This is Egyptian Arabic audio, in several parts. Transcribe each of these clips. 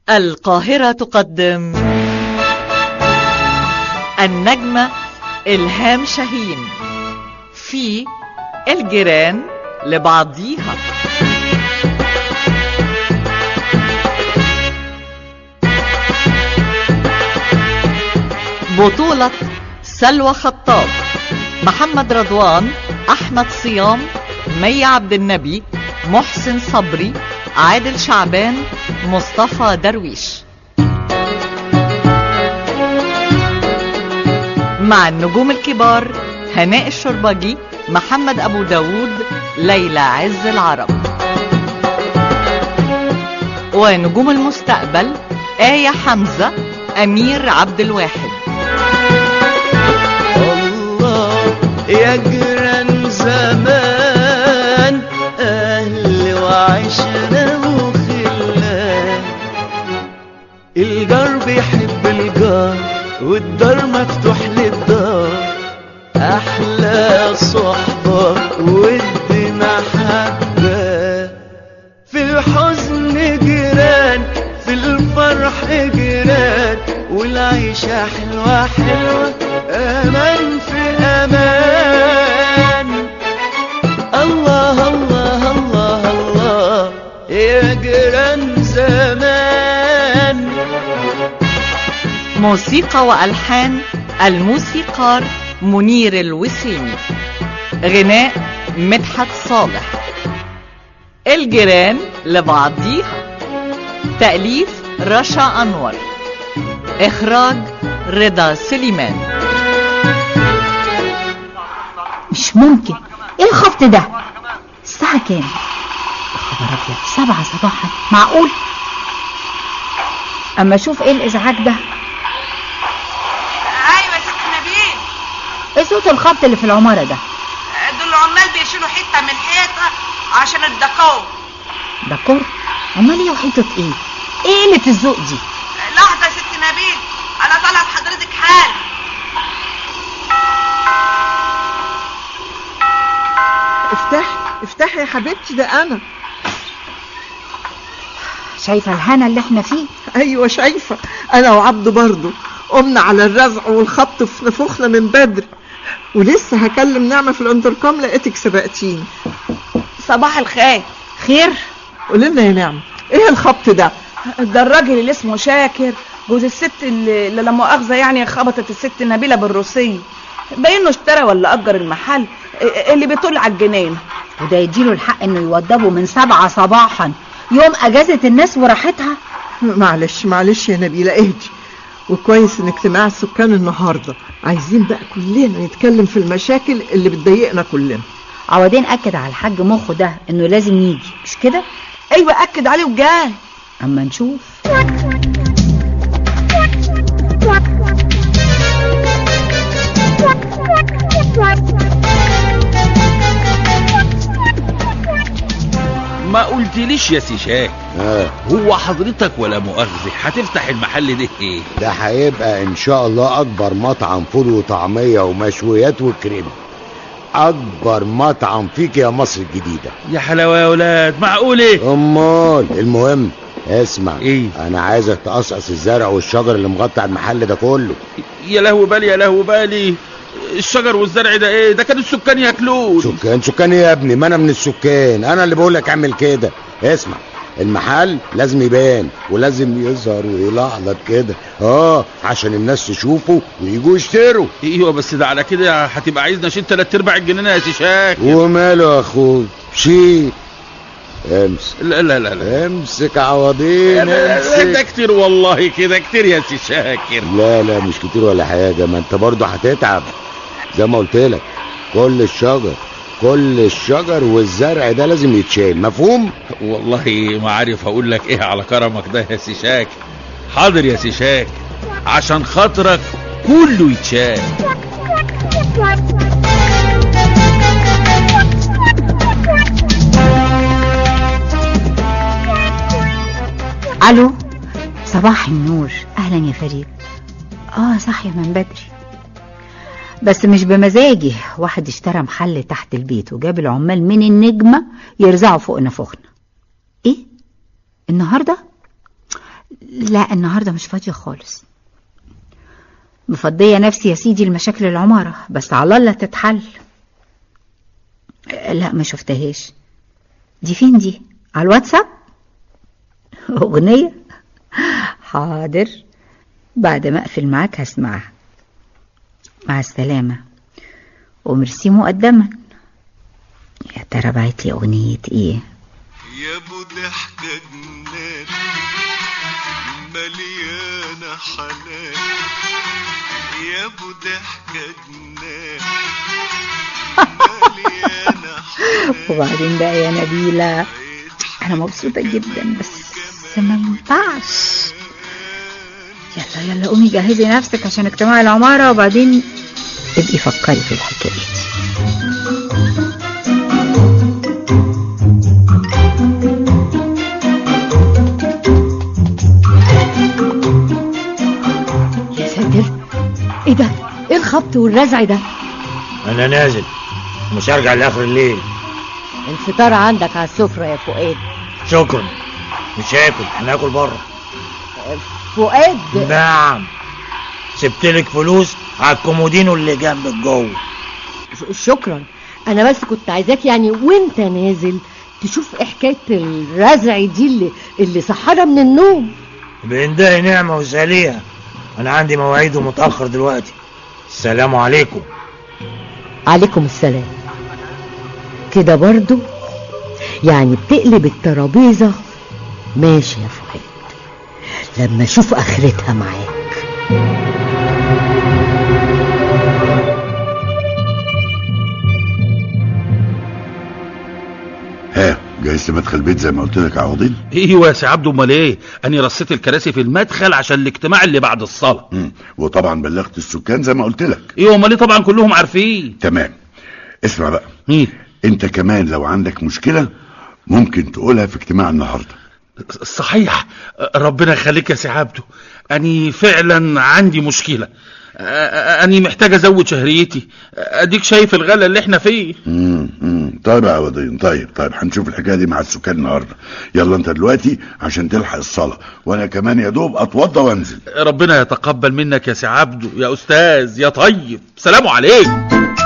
القاهرة تقدم النجمة إلهام شاهين في الجيران لبعضيها بطولة سلوى خطاب محمد رضوان أحمد صيام مي عبد النبي محسن صبري عادل شعبان مصطفى درويش مع النجوم الكبار هناء الشربجي محمد أبو داود ليلى عز العرب ونجوم المستقبل آية حمزة أمير عبد الواحد الله يا جيران زمان أهل وعشرة وخلان الجار بيحب الجار والدار مفتوح للدار أحلى صحبة ود محبة في الحزن جيران في الفرح جيران والعيشة حلوة حلوة أمان في أمان الله الله الله الله يا جيران زمان موسيقى وألحان الموسيقار منير الوسيمي غناء مدحت صالح الجيران لبعضيها تأليف رشا أنور إخراج رضا سليمان مش ممكن ايه الخبط ده الساعة كام خبر ابيض سبعة صباحا معقول اما اشوف ايه الازعاج ده ايوه يا ست نبيل ايه صوت الخبط اللي في العمارة ده دول العمال بيشيلوا حته من حيطه عشان الدكور ده كور امال ايه وحيطة ايه ايه قلة الذوق دي لحظه يا ست نبيل انا طالعه لحضرتك حال افتحي افتحي يا حبيبتي ده انا شايفة الهنا اللي احنا فيه ايوه شايفه انا وعبده برضه قمنا على الرزع والخبط في نفوخنا من بدري ولسه هكلم نعمه في الانتركام لقيتك سبقتيني صباح الخير خير قولي لنا يا نعمه ايه الخبط ده ده الراجل اللي اسمه شاكر جوز الست اللي, اللي لا مؤاخذه يعني خبطت الست نبيله بالروسيه باينه اشترى ولا اجر المحل اللي بيطل على الجنين وده يديله الحق انه يوضبه من سبعة صباحا يوم اجازة الناس وراحتها معلش معلش يا نبيله اهدي وكويس ان اجتماع السكان النهارده عايزين بقى كلنا نتكلم في المشاكل اللي بتضايقنا كلنا عوضين اكد على الحاج مخه ده انه لازم يجي مش كده ايوه اكد عليه وجاي اما نشوف ما قلتليش يا سيشاك آه. هو حضرتك ولا مؤاخذة هتفتح المحل ده ايه ده هيبقى ان شاء الله اكبر مطعم فول وطعمية ومشويات وكريم اكبر مطعم فيك يا مصر الجديدة يا حلاوة يا ولاد معقول ايه امال المهم اسمع إيه؟ انا عايزك تقصقص الزرع والشجر اللي مغطى المحل ده كله يا لهو بالي يا لهو بالي الشجر والزرع ده ايه ده كان السكان ياكلوه سكان سكان إيه يا ابني ما انا من السكان انا اللي بقول لك اعمل كده اسمع المحل لازم يبان ولازم يظهر ويلعلط كده اه عشان الناس تشوفه ويجوا يشتروا ايوه بس ده على كده هتبقى عايزنا نشيل تلات ارباع الجنينه يا سيشاك وماله يا اخوي شيل امسك لا لا لا لا امسك عوضين ده امسك كتير والله كده كتير يا سي شاكر لا لا مش كتير ولا حاجة ما انت برضه هتتعب زي ما قلت لك كل الشجر كل الشجر والزرع ده لازم يتشال مفهوم والله ما عارف اقول لك ايه على كرمك ده يا سي شاكر حاضر يا سي شاكر عشان خاطرك كله يتشال الو صباح النور اهلا يا فريد اه صاحية من بدري بس مش بمزاجي واحد اشترى محل تحت البيت وجاب العمال من النجمة يرزعوا فوق نفوخنا ايه النهاردة لا النهاردة مش فاضية خالص مفضية نفسي يا سيدي المشاكل العمارة بس على الله تتحل لا ما شفتهاش دي فين دي على الواتساب أغنية حاضر بعد ما أقفل معاك هسمعها مع السلامة وميرسي مقدما يا ترى بعت لي أغنية إيه يا ابو ضحكة جنان مليانة حنان يا ابو ضحكة جنان مليانة حنان وبعدين بقى يا نبيلة أنا مبسوطة جدا بس ما ينفعش يلا يلا قومي جهزي نفسك عشان اجتماع العمارة وبعدين ابقي فكري في الحكاية دي يا ساتر ايه ده ايه الخبط والرزع ده انا نازل مش هرجع لاخر الليل الفطار عندك على السفرة يا فؤاد شكرا مش هاكل احنا هاكل بره فؤاد نعم سبتلك فلوس على الكومودينو اللي جنبك جوه شكرا انا بس كنت عايزاك يعني وانت نازل تشوف ايه حكايه الرزع دي اللي اللي صحانا من النوم بإنداء نعمة وساليها أنا عندي مواعيد ومتأخر دلوقتي السلام عليكم عليكم السلام كده برضو يعني بتقلب الترابيزة ماشي يا فؤاد لما اشوف اخرتها معاك ها جهزت مدخل البيت زي ما قلت لك يا عوضين ايوه يا سي عبده امال ايه اني رصيت الكراسي في المدخل عشان الاجتماع اللي بعد الصلاه مم. وطبعا بلغت السكان زي ما قلت لك ايوه امال ايه طبعا كلهم عارفين تمام اسمع بقى مين انت كمان لو عندك مشكلة ممكن تقولها في اجتماع النهاردة صحيح ربنا يخليك يا سي عبده اني فعلا عندي مشكله أ- أ- اني محتاج ازود شهريتي اديك شايف الغلا اللي احنا فيه مم. مم. طيب يا عوضين طيب طيب هنشوف الحكاية دي مع السكان النهاردة يلا انت دلوقتي عشان تلحق الصلاة وانا كمان يا دوب اتوضى وانزل ربنا يتقبل منك يا سي عبده يا استاذ يا طيب سلام عليكم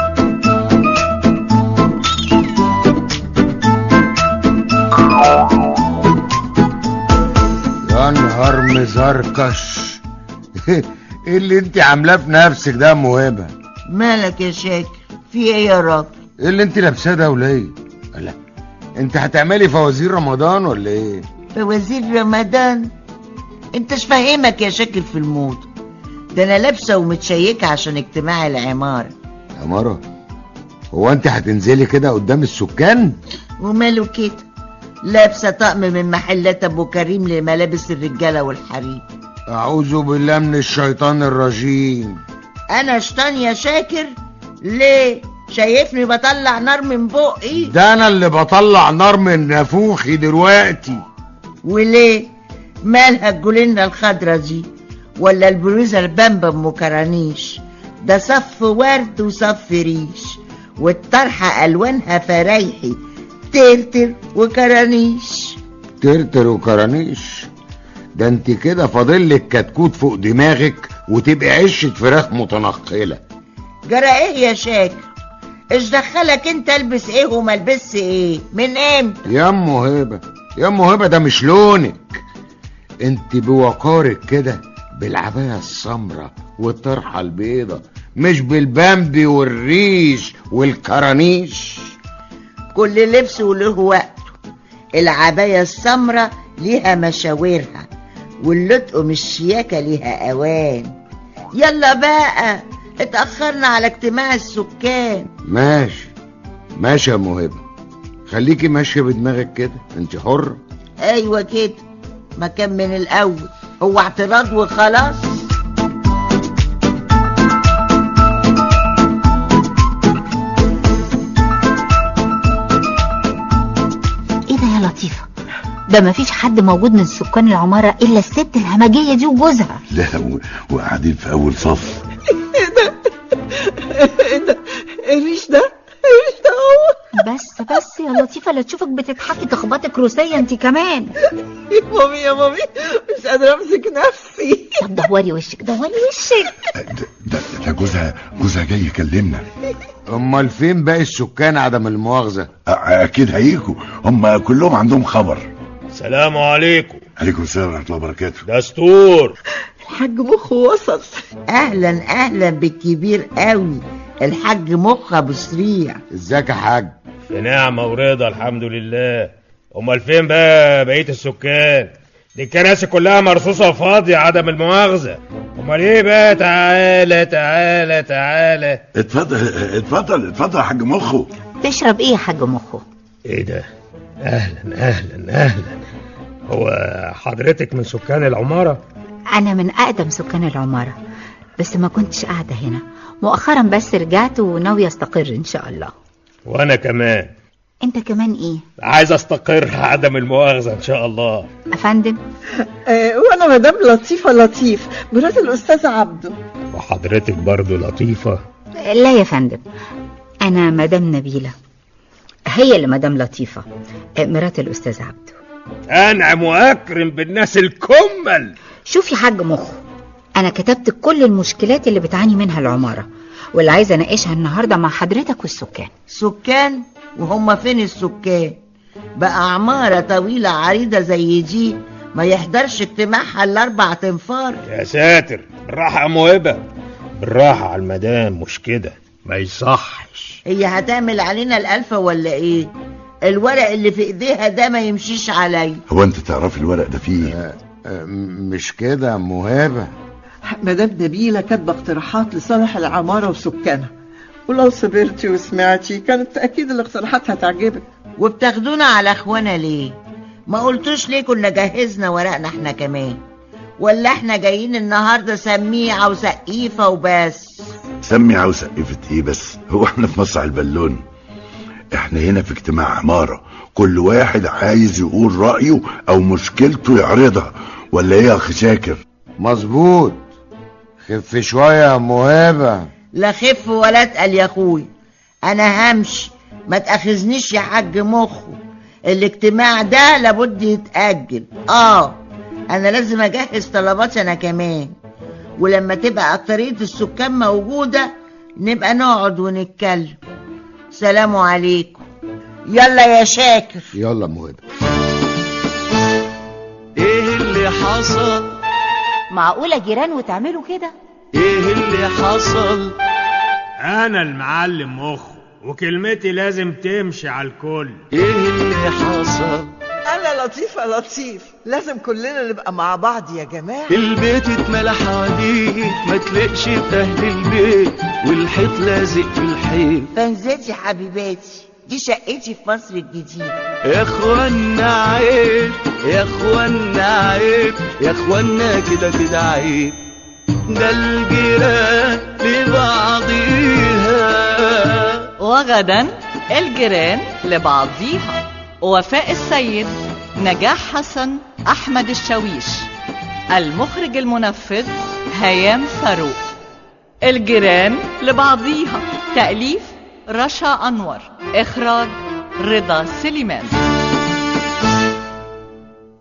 يا نهار مزركش ايه اللي انت عاملاه في نفسك ده يا ام هبه مالك يا شاكر في ايه يا راجل ايه اللي انت لابساه ده وليه لا انت هتعملي فوازير رمضان ولا ايه فوازير رمضان انتش فاهمك يا شاكر في الموضة ده انا لابسه ومتشيكه عشان اجتماع العمارة يا مرة هو انت هتنزلي كده قدام السكان وماله كده لابسه طقم من محلات ابو كريم لملابس الرجاله والحريم اعوذ بالله من الشيطان الرجيم انا شطان يا شاكر ليه شايفني بطلع نار من بقي ده انا اللي بطلع نار من نافوخي دلوقتي وليه مالها الجولينا الخضرة دي ولا البلوزة البامبا ام كرانيش ده صف ورد وصف ريش والطرحة الوانها فرايحي ترتر وكرانيش ترتر وكرانيش ده انت كده فاضلك كتكوت فوق دماغك وتبقى عشة فراخ متنقلة جرى ايه يا شاكر ايش دخلك انت البس ايه وما البس ايه من امتى يا ام هبه يا ام هبه ده مش لونك انت بوقارك كده بالعباية السمراء والطرحة البيضة مش بالبامبي والريش والكرانيش كل لبس وله وقته العباية السمراء ليها مشاورها واللطق مش شياكة ليها اوان يلا بقى اتأخرنا على اجتماع السكان ماشي ماشي يا ام هبه خليكي ماشية بدماغك كده انت حرة ايوه كده ما كان من الاول هو اعتراض وخلاص ايه ده يا لطيفة ده مفيش حد موجود من سكان العمارة الا الست الهمجية دي وجوزها لا و- وقاعدين في اول صف ايه ده الريش ده الريش ده هو بس بس يا لطيفة لا تشوفك بتضحكي تخبطك روسية انت كمان يا مامي يا مامي مش قادرة امسك نفسي طب دوري وشك دوري وشك ده, ده جوزها جوزها جاي يكلمنا امال فين باقي السكان عدم المؤاخذة أ- اكيد هيجوا هم كلهم عندهم خبر السلام عليكم عليكم السلام ورحمه الله وبركاته دستور الحاج مخ وصل اهلا اهلا بالكبير قوي الحاج مخ ابو سريع ازيك يا حاج في نعمة ورضا الحمد لله امال فين بقى بقية السكان دي الكراسي كلها مرصوصة فاضية عدم المؤاخذة امال ايه بقى تعالى تعالى تعالى اتفضل اتفضل اتفضل يا حاج مخو تشرب ايه يا حاج مخو ايه ده اهلا اهلا اهلا هو حضرتك من سكان العمارة انا من اقدم سكان العمارة بس ما كنتش قاعدة هنا مؤخرا بس رجعت وناوية استقر ان شاء الله وانا كمان انت كمان ايه عايز استقر عدم المؤاخذة ان شاء الله افندم آه وانا مدام لطيفة لطيف مرات الاستاذ عبده وحضرتك برضو لطيفة لا يا فندم انا مدام نبيلة هي اللي مدام لطيفة مرات الاستاذ عبده انعم واكرم بالناس الكمل شوف يا حاج مخ انا كتبت كل المشكلات اللي بتعاني منها العمارة واللي عايزة اناقشها النهاردة مع حضرتك والسكان سكان وهم فين السكان بقى عمارة طويلة عريضة زي دي ما يحضرش اجتماعها الاربع تنفار يا ساتر بالراحة يا موهبة بالراحة على المدام مش كده ما يصحش هي هتعمل علينا الالفة ولا ايه الورق اللي في ايديها ده ما يمشيش علي هو انت تعرفي الورق ده فيه مش كده مهابة مدام نبيلة كاتبة اقتراحات لصالح العمارة وسكانها ولو صبرتي وسمعتي كانت أكيد الاقتراحات هتعجبك وبتاخدونا على اخوانا ليه ما قلتوش ليه كنا جهزنا ورقنا احنا كمان ولا احنا جايين النهارده سميعه وسقيفه وبس سمي وسقفت ايه بس هو احنا في مسرح البالون احنا هنا في اجتماع عمارة كل واحد عايز يقول رأيه او مشكلته يعرضها ولا ايه يا اخي شاكر مظبوط خف شوية يا مهابة لا خف ولا اتقل يا اخوي انا همشي ما تاخذنيش يا حاج مخه الاجتماع ده لابد يتأجل اه انا لازم اجهز طلباتي انا كمان ولما تبقى اكترية السكان موجودة نبقى نقعد ونتكلم سلام عليكم يلا يا شاكر يلا مهابة ايه اللي حصل معقولة جيران وتعملوا كده ايه اللي حصل انا المعلم مخ وكلمتي لازم تمشي على الكل ايه اللي حصل أنا لطيفة لطيف لازم كلنا نبقى مع بعض يا جماعة البيت اتملى حواديت ما تلقش في اهل البيت والحيط لازق في الحيط فنزلتي حبيباتي دي شقتي في مصر الجديدة يا اخوانا عيب يا اخوانا عيب يا اخوانا كده كده عيب ده الجيران لبعضيها وغدا الجيران لبعضيها وفاء السيد نجاح حسن أحمد الشاويش المخرج المنفذ هيام فاروق الجيران لبعضيها تأليف رشا أنور إخراج رضا سليمان